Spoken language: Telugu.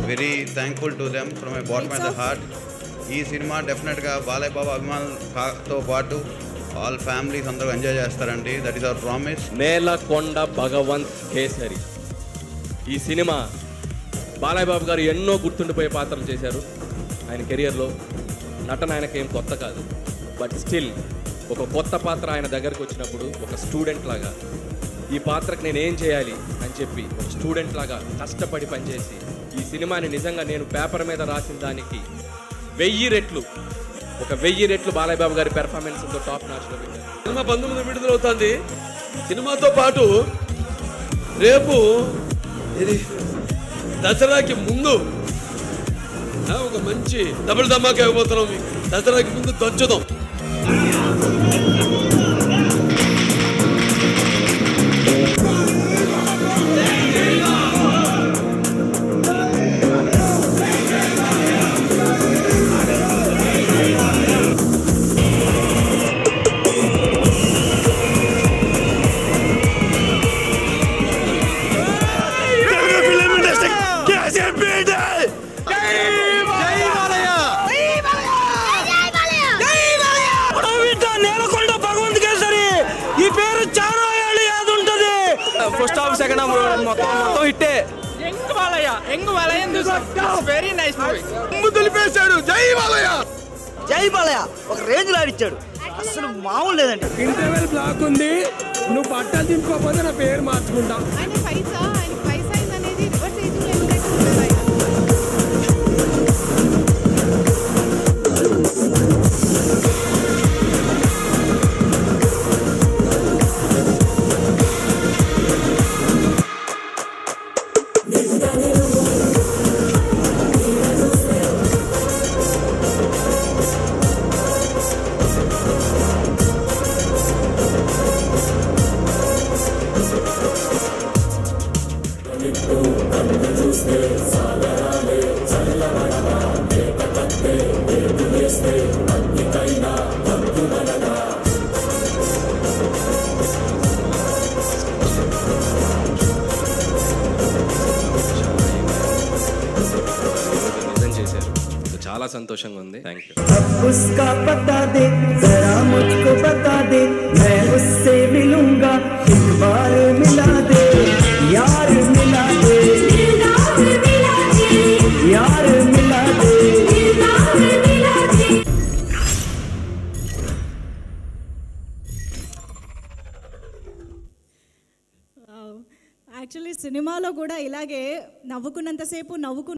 very thankful to them from my bottom of the heart ఈ సినిమా డెఫినెట్గా బాలయ్య బాబు అభిమానులతో పాటు ఆల్ ఫ్యామిలీస్ అందరూ ఎంజాయ్ చేస్తారండి that is our promise Nelakonda Bhagavanth Kesari ఈ సినిమా బాలయ్య బాబు గారు ఎన్నో గుర్తుండిపోయే పాత్రలు చేశారు ఆయన కెరియర్లో నటన ఆయనకేం కొత్త కాదు బట్ స్టిల్ ఒక కొత్త పాత్ర ఆయన దగ్గరకు వచ్చినప్పుడు ఒక స్టూడెంట్ లాగా ఈ పాత్రకు నేను ఏం చేయాలి అని చెప్పి ఒక స్టూడెంట్ లాగా కష్టపడి పనిచేసి ఈ సినిమాని నిజంగా నేను పేపర్ మీద రాసిన దానికి వెయ్యి రెట్లు ఒక వెయ్యి రెట్లు బాలయ్య బాబు గారి పెర్ఫార్మెన్స్తో టాప్ నాచ్లో పెట్టారు సినిమా పంతొమ్మిది విడుదలవుతుంది సినిమాతో పాటు రేపు ఇది దసరాకి ముందు ఆ, ఒక మంచి డబుల్ ధమాకా ఇవ్వబోతున్నాం మీకు దసరాకి ముందు దంచుదాం నేలకొండ భగవంత్ కేసరి ఈ పేరు చాలా ఏళ్ళు యాది ఉంటది ఫస్ట్ హాఫ్ సెకండ్ హాఫ్ మొత్తం మొత్తం హిట్టే ఎంగు బాలయ్య ఎంగు బాలయ్య వెరీ నైస్ మూవీ జై బాలయ్య ఒక రేంజ్ లాడిచ్చాడు అసలు మామూలు లేదండి ఇంటర్వెల్ బ్లాక్ ఉంది నువ్వు బట్టలు దింపుకోకపోతే నా పేరు మార్చుకుంటా ఆయన పైసా ఆయన పైసా అనేది రివర్స్ ఏజింగ్ ఎందుకంటే ఉంటుంది ఆయన నిజం చేశారు చాలా సంతోషంగా ఉంది థ్యాంక్ యూ उसका पता दे जरा मुझको बता दे मैं उससे मिलूंगा एक बार मिला दे यार मिला दे यार मिला दे యాక్చువల్లీ సినిమాలో కూడా ఇలాగే నవ్వుకున్నంతసేపు నవ్వుకు